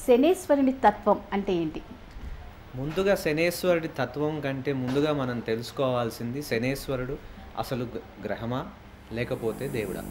శనేశ్వరుని తత్వం అంటే ఏంటి ముందుగా శనేశ్వరుడి తత్వం కంటే ముందుగా మనం తెలుసుకోవాల్సింది శనేశ్వరుడు అసలు గ- గ్రహమా లేకపోతే దేవుడా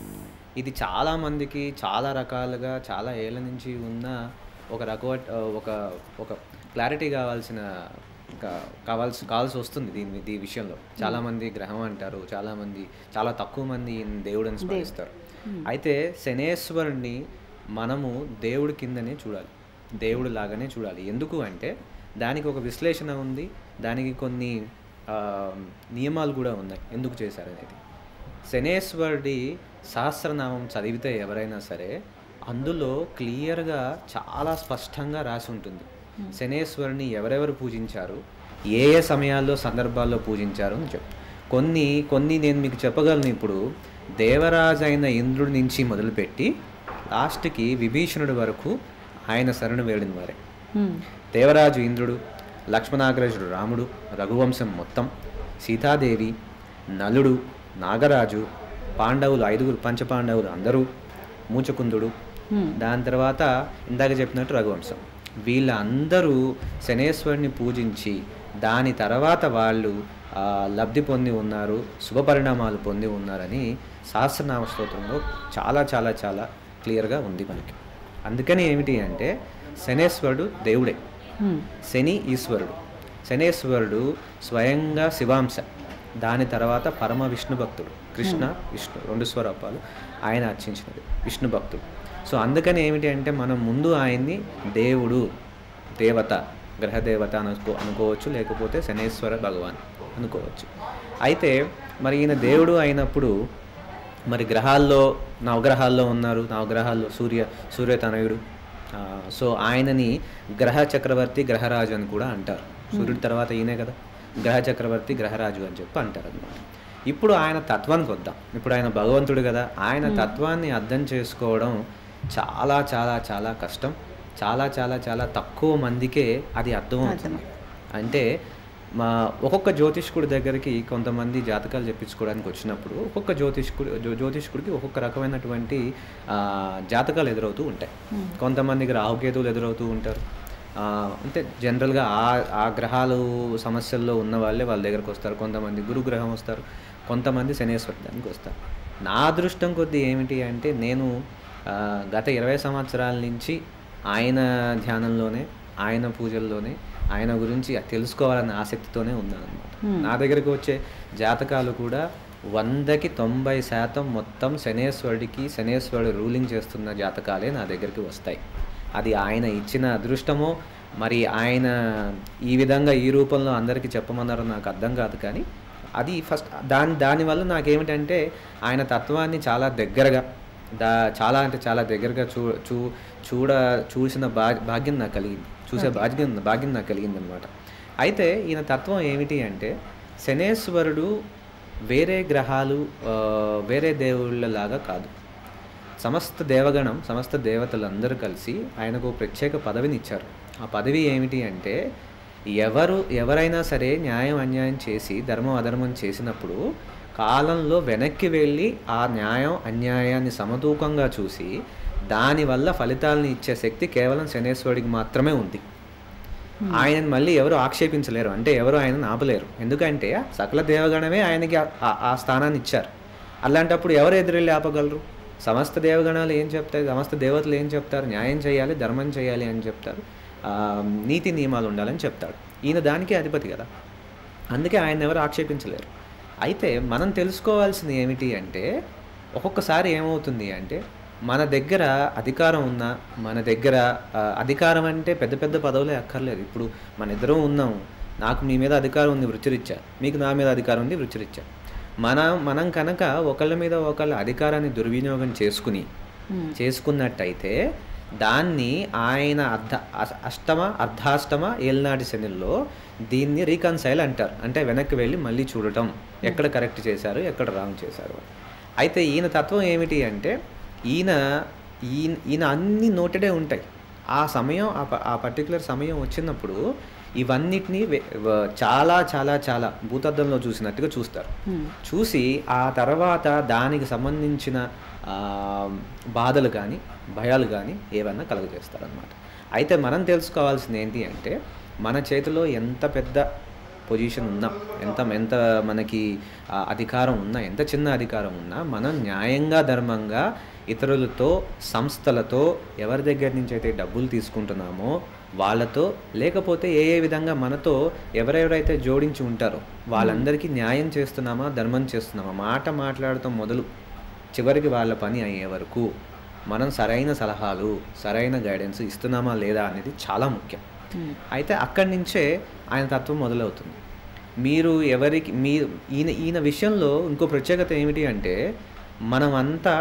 ఇది చాలామందికి చాలా రకాలుగా చాలా ఏళ్ళ నుంచి ఉన్న ఒక రకవ ఒక ఒక క్లారిటీ కావాల్సిన కా- కావాల్సి కావాల్సి వస్తుంది దీని ఈ విషయంలో చాలామంది గ్రహం అంటారు చాలామంది చాలా తక్కువ మంది ఈయన దేవుడని స్మరిస్తారు అయితే శనేశ్వరుణ్ణి మనము దేవుడి కిందనే చూడాలి దేవుడు లాగానే చూడాలి ఎందుకు అంటే దానికి ఒక విశ్లేషణ ఉంది దానికి కొన్ని ఆ, నియమాలు కూడా ఉన్నాయి ఎందుకు చేశారనేది శనేశ్వరుడి సహస్రనామం చదివితే ఎవరైనా సరే అందులో క్లియర్గా చాలా స్పష్టంగా రాసి ఉంటుంది శనేశ్వరుని ఎవరెవరు పూజించారు ఏ ఏ సమయాల్లో సందర్భాల్లో పూజించారు అని చెప్పు కొన్ని కొన్ని నేను మీకు చెప్పగలను ఇప్పుడు దేవరాజు అయిన ఇంద్రుడి నుంచి మొదలుపెట్టి లాస్ట్కి విభీషణుడి వరకు ఆయన శరణు వేడిన వారే దేవరాజు ఇంద్రుడు లక్ష్మణాగ్రజుడు రాముడు రఘువంశం మొత్తం సీతాదేవి నలుడు నాగరాజు పాండవులు ఐదుగురు పంచపాండవులు అందరూ మూచకుందుడు దాని తర్వాత ఇందాక చెప్పినట్టు రఘువంశం వీళ్ళందరూ శనేశ్వరుని పూజించి దాని తర్వాత వాళ్ళు ఆ, లబ్ధి పొంది ఉన్నారు శుభ పరిణామాలు పొంది ఉన్నారని సహస్రనామ స్తోత్రంలో చాలా చాలా చాలా క్లియర్గా ఉంది మనకి అందుకని ఏమిటి అంటే శనేశ్వరుడు దేవుడే శని ఈశ్వరుడు శనేశ్వరుడు స్వయంగా శివాంశ దాని తర్వాత పరమ విష్ణు భక్తుడు కృష్ణ విష్ణు రెండు స్వరూపాలు ఆయన అర్చించినది విష్ణు భక్తుడు సో అందుకని ఏమిటి అంటే మనం ముందు ఆయన్ని దేవుడు దేవత గ్రహదేవత అనుకో అనుకోవచ్చు లేకపోతే శనేశ్వర భగవాన్ అనుకోవచ్చు అయితే మరి ఈయన దేవుడు అయినప్పుడు మరి గ్రహాల్లో నవగ్రహాల్లో ఉన్నారు నవగ్రహాల్లో సూర్య సూర్యతనయుడు ఆ, సో ఆయనని గ్రహ చక్రవర్తి గ్రహరాజు అని కూడా అంటారు సూర్యుడి తర్వాత ఈయనే కదా గ్రహ చక్రవర్తి గ్రహరాజు అని చెప్పి అంటారు అనమాట ఇప్పుడు ఆయన తత్వానికి వద్దాం ఇప్పుడు ఆయన భగవంతుడు కదా ఆయన తత్వాన్ని అర్థం చేసుకోవడం చాలా చాలా చాలా కష్టం చాలా చాలా చాలా తక్కువ మందికే అది అర్థమవుతుంది అంటే మా ఒక్కొక్క జ్యోతిష్కుడి దగ్గరికి కొంతమంది జాతకాలు చెప్పించుకోవడానికి వచ్చినప్పుడు ఒక్కొక్క జ్యోతిష్కుడు జ్యో- జ్యోతిష్కుడికి ఒక్కొక్క రకమైనటువంటి ఆ, జాతకాలు ఎదురవుతూ ఉంటాయి కొంతమందికి రాహుకేతువులు ఎదురవుతూ ఉంటారు ఆ, అంటే జనరల్గా ఆ ఆ గ్రహాలు సమస్యల్లో ఉన్న వాళ్ళే వాళ్ళ దగ్గరకు వస్తారు కొంతమంది గురుగ్రహం వస్తారు కొంతమంది శనేశ్వరి దానికి వస్తారు నా అదృష్టం కొద్దీ ఏమిటి అంటే నేను ఆ, గత ఇరవై సంవత్సరాల నుంచి ఆయన ధ్యానంలోనే ఆయన పూజల్లోనే ఆయన గురించి తెలుసుకోవాలన్న ఆసక్తితోనే ఉన్నాను అనమాట నా దగ్గరకు వచ్చే జాతకాలు కూడా వందకి తొంభై శాతం మొత్తం శనేశ్వరుడికి శనేశ్వరుడు రూలింగ్ చేస్తున్న జాతకాలే నా దగ్గరికి వస్తాయి అది ఆయన ఇచ్చిన అదృష్టమో మరి ఆయన ఈ విధంగా ఈ రూపంలో అందరికీ చెప్పమన్నారో నాకు అర్థం కాదు కానీ అది ఫస్ట్ దాని దానివల్ల నాకేమిటంటే ఆయన తత్వాన్ని చాలా దగ్గరగా దా చాలా అంటే చాలా దగ్గరగా చూ చూ చూడ చూసిన భా భాగ్యం నాకు కలిగింది చూసే భాగ్యం భాగ్యం నాకు కలిగింది అనమాట అయితే ఈయన తత్వం ఏమిటి అంటే శనేశ్వరుడు వేరే గ్రహాలు ఆ, వేరే దేవుళ్ళలాగా కాదు సమస్త దేవగణం సమస్త దేవతలందరూ కలిసి ఆయనకు ఒక ప్రత్యేక పదవిని ఇచ్చారు ఆ పదవి ఏమిటి అంటే ఎవరు ఎవరైనా సరే న్యాయం అన్యాయం చేసి ధర్మం అధర్మం చేసినప్పుడు కాలంలో వెనక్కి వెళ్ళి ఆ న్యాయం అన్యాయాన్ని సమతూకంగా చూసి దానివల్ల ఫలితాలను ఇచ్చే శక్తి కేవలం శనేశ్వరుడికి మాత్రమే ఉంది ఆయనను మళ్ళీ ఎవరు ఆక్షేపించలేరు అంటే ఎవరు ఆయనను ఆపలేరు ఎందుకంటే సకల దేవగణమే ఆయనకి ఆ- ఆ- ఆ స్థానాన్ని ఇచ్చారు అలాంటప్పుడు ఎవరు ఎదురెళ్ళి ఆపగలరు సమస్త దేవగణాలు ఏం చెప్తాయి సమస్త దేవతలు ఏం చెప్తారు న్యాయం చేయాలి ధర్మం చేయాలి అని చెప్తారు ఆ, నీతి నియమాలు ఉండాలని చెప్తాడు ఈయన దానికి అధిపతి కదా అందుకే ఆయన ఎవరు ఆక్షేపించలేరు అయితే మనం తెలుసుకోవాల్సింది ఏమిటి అంటే ఒక్కొక్కసారి ఏమవుతుంది అంటే మన దగ్గర అధికారం ఉన్నా మన దగ్గర ఆ, అధికారం అంటే పెద్ద పెద్ద పదవులే అక్కర్లేదు ఇప్పుడు మన ఇద్దరం ఉన్నాం నాకు మీ మీద అధికారం ఉంది వృత్తిరీత్యా మీకు నా మీద అధికారం ఉంది వృత్తిరీత్యా మన మనం కనుక ఒకళ్ళ మీద ఒకళ్ళ అధికారాన్ని దుర్వినియోగం చేసుకుని చేసుకున్నట్టయితే దాన్ని ఆయన అర్ధ అస్- అష్టమ అర్ధాష్టమ ఏళ్ళనాటి శనిలో దీన్ని రీకన్సైల్ అంటారు అంటే వెనక్కి వెళ్ళి మళ్ళీ చూడటం ఎక్కడ కరెక్ట్ చేశారు ఎక్కడ రాంగ్ చేశారు అయితే ఈయన తత్వం ఏమిటి అంటే ఈయన ఈయన ఈయన అన్ని నోటెడే ఉంటాయి ఆ సమయం ఆ ప- ఆ పర్టికులర్ సమయం వచ్చినప్పుడు ఇవన్నిటిని వె- వ- చాలా చాలా చాలా భూతద్దంలో చూసినట్టుగా చూస్తారు చూసి ఆ తర్వాత దానికి సంబంధించిన ఆ, బాధలు కానీ భయాలు కానీ ఏవన్నా కలుగజేస్తారనమాట అయితే మనం తెలుసుకోవాల్సింది ఏంటి అంటే మన చేతిలో ఎంత పెద్ద పొజిషన్ ఉన్నా ఎంత ఎంత మనకి ఆ, అధికారం ఉన్నా ఎంత చిన్న అధికారం ఉన్నా మనం న్యాయంగా ధర్మంగా ఇతరులతో సంస్థలతో ఎవరి దగ్గర నుంచి అయితే డబ్బులు తీసుకుంటున్నామో వాళ్ళతో లేకపోతే ఏ ఏ విధంగా మనతో ఎవరెవరైతే జోడించి ఉంటారో వాళ్ళందరికీ న్యాయం చేస్తున్నామా ధర్మం చేస్తున్నామా మాట మాట్లాడటం మొదలు చివరికి వాళ్ళ పని అయ్యే వరకు మనం సరైన సలహాలు సరైన గైడెన్స్ ఇస్తున్నామా లేదా అనేది చాలా ముఖ్యం అయితే అక్కడి నుంచే ఆయన తత్వం మొదలవుతుంది మీరు ఎవరికి మీ ఈయన ఈయన విషయంలో ఇంకో ప్రత్యేకత ఏమిటి అంటే మనమంతా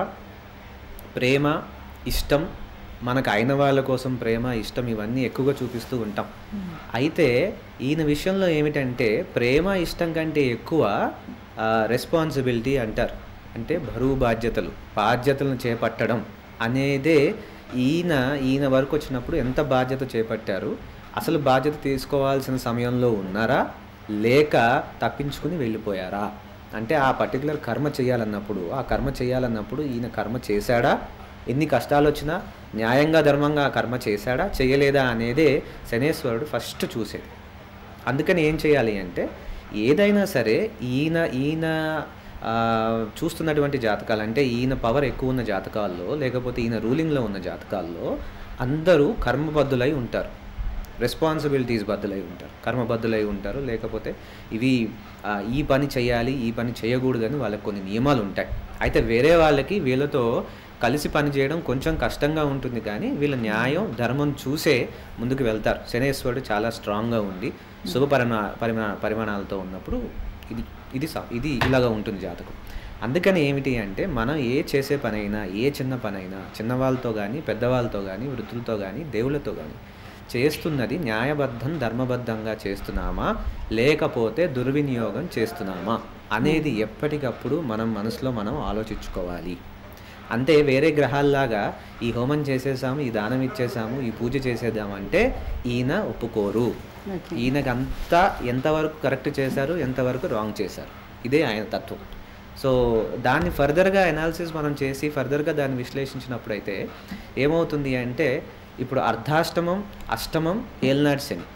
ప్రేమ ఇష్టం మనకు అయిన వాళ్ళ కోసం ప్రేమ ఇష్టం ఇవన్నీ ఎక్కువగా చూపిస్తూ ఉంటాం అయితే ఈయన విషయంలో ఏమిటంటే ప్రేమ ఇష్టం కంటే ఎక్కువ రెస్పాన్సిబిలిటీ అంటారు అంటే బరువు బాధ్యతలు బాధ్యతలను చేపట్టడం అనేదే ఈయన ఈయన వరకు వచ్చినప్పుడు ఎంత బాధ్యత చేపట్టారు అసలు బాధ్యత తీసుకోవాల్సిన సమయంలో ఉన్నారా లేక తప్పించుకుని వెళ్ళిపోయారా అంటే ఆ పర్టికులర్ కర్మ చేయాలన్నప్పుడు ఆ కర్మ చేయాలన్నప్పుడు ఈయన కర్మ చేశాడా ఎన్ని కష్టాలు వచ్చినా న్యాయంగా ధర్మంగా ఆ కర్మ చేశాడా చేయలేదా అనేదే శనేశ్వరుడు ఫస్ట్ చూసేది అందుకని ఏం చేయాలి అంటే ఏదైనా సరే ఈయన ఈయన ఆ, చూస్తున్నటువంటి జాతకాలు అంటే ఈయన పవర్ ఎక్కువ ఉన్న జాతకాల్లో లేకపోతే ఈయన రూలింగ్లో ఉన్న జాతకాల్లో అందరూ కర్మబద్ధులై ఉంటారు రెస్పాన్సిబిలిటీస్ బద్దులై ఉంటారు కర్మబద్ధులై ఉంటారు లేకపోతే ఇవి ఆ, ఈ పని చేయాలి ఈ పని చేయకూడదని వాళ్ళకి కొన్ని నియమాలు ఉంటాయి అయితే వేరే వాళ్ళకి వీళ్ళతో కలిసి పని చేయడం కొంచెం కష్టంగా ఉంటుంది కానీ వీళ్ళ న్యాయం ధర్మం చూసే ముందుకు వెళ్తారు శనేశ్వరుడు చాలా స్ట్రాంగ్గా ఉండి శుభ పరిమా పరిమా పరిమాణాలతో ఉన్నప్పుడు ఇది ఇది సా- ఇది ఇలాగా ఉంటుంది జాతకం అందుకని ఏమిటి అంటే మనం ఏ చేసే పనైనా ఏ చిన్న పనైనా చిన్నవాళ్ళతో కానీ పెద్దవాళ్ళతో కానీ వృద్ధులతో కానీ దేవుళ్ళతో కానీ చేస్తున్నది న్యాయబద్ధం ధర్మబద్ధంగా చేస్తున్నామా లేకపోతే దుర్వినియోగం చేస్తున్నామా అనేది ఎప్పటికప్పుడు మనం మనసులో మనం ఆలోచించుకోవాలి అంతే వేరే గ్రహాల్లాగా ఈ హోమం చేసేసాము ఈ దానం ఇచ్చేసాము ఈ పూజ చేసేద్దామంటే ఈయన ఒప్పుకోరు ఓకే ఈయనకంతా ఎంతవరకు కరెక్ట్ చేశారు ఎంతవరకు రాంగ్ చేశారు ఇదే ఆయన తత్వం సో దాన్ని ఫర్దర్గా అనాలిసిస్ మనం చేసి ఫర్దర్గా దాన్ని విశ్లేషించినప్పుడు అయితే ఏమవుతుంది అంటే ఇప్పుడు అర్ధాష్టమం అష్టమం ఏల్నాడు శని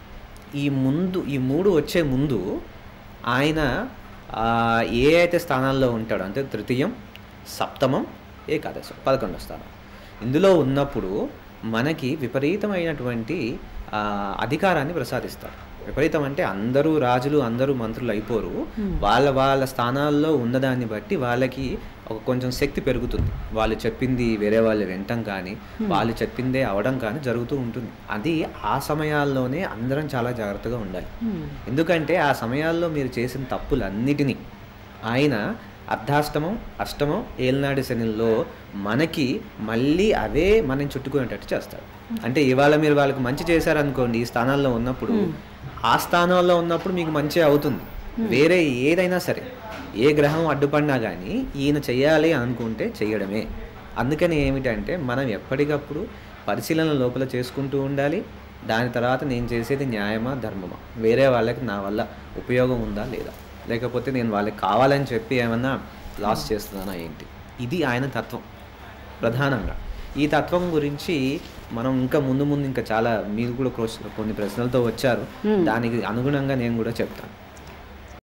ఈ ముందు ఈ మూడు వచ్చే ముందు ఆయన ఆ, ఏ అయితే స్థానాల్లో ఉంటాడో అంటే తృతీయం సప్తమం ఏకాదశం పదకొండో స్థానం ఇందులో ఉన్నప్పుడు మనకి విపరీతమైనటువంటి ఆ, అధికారాన్ని ప్రసాదిస్తారు విపరీతం అంటే అందరూ రాజులు అందరూ మంత్రులు అయిపోరు వాళ్ళ వాళ్ళ స్థానాల్లో ఉన్నదాన్ని బట్టి వాళ్ళకి ఒక కొంచెం శక్తి పెరుగుతుంది వాళ్ళు చెప్పింది వేరే వాళ్ళు వినటం కానీ వాళ్ళు చెప్పిందే అవడం కానీ జరుగుతూ ఉంటుంది అది ఆ సమయాల్లోనే అందరం చాలా జాగ్రత్తగా ఉండాలి ఎందుకంటే ఆ సమయాల్లో మీరు చేసిన తప్పులన్నిటినీ ఆయన అర్ధాష్టమం అష్టమం ఏల్నాడు శనిలో మనకి మళ్ళీ అవే మనం చుట్టుకునేటట్టు చేస్తాడు అంటే ఇవాళ మీరు వాళ్ళకి మంచి చేశారనుకోండి ఈ స్థానాల్లో ఉన్నప్పుడు ఆ స్థానంలో ఉన్నప్పుడు మీకు మంచి అవుతుంది వేరే ఏదైనా సరే ఏ గ్రహం అడ్డుపడినా కానీ ఈయన చెయ్యాలి అనుకుంటే చెయ్యడమే అందుకని ఏమిటంటే మనం ఎప్పటికప్పుడు పరిశీలన లోపల చేసుకుంటూ ఉండాలి దాని తర్వాత నేను చేసేది న్యాయమా ధర్మమా వేరే వాళ్ళకి నా వల్ల ఉపయోగం ఉందా లేదా లేకపోతే నేను వాళ్ళకి కావాలని చెప్పి ఏమన్నా లాస్ చేస్తున్నానా ఏంటి ఇది ఆయన తత్వం ప్రధానంగా ఈ తత్వం గురించి మనం ఇంకా ముందు ముందు ఇంకా చాలా మీరు కూడా క్రోస్- కొన్ని ప్రశ్నలతో వచ్చారు దానికి అనుగుణంగా నేను కూడా చెప్తాను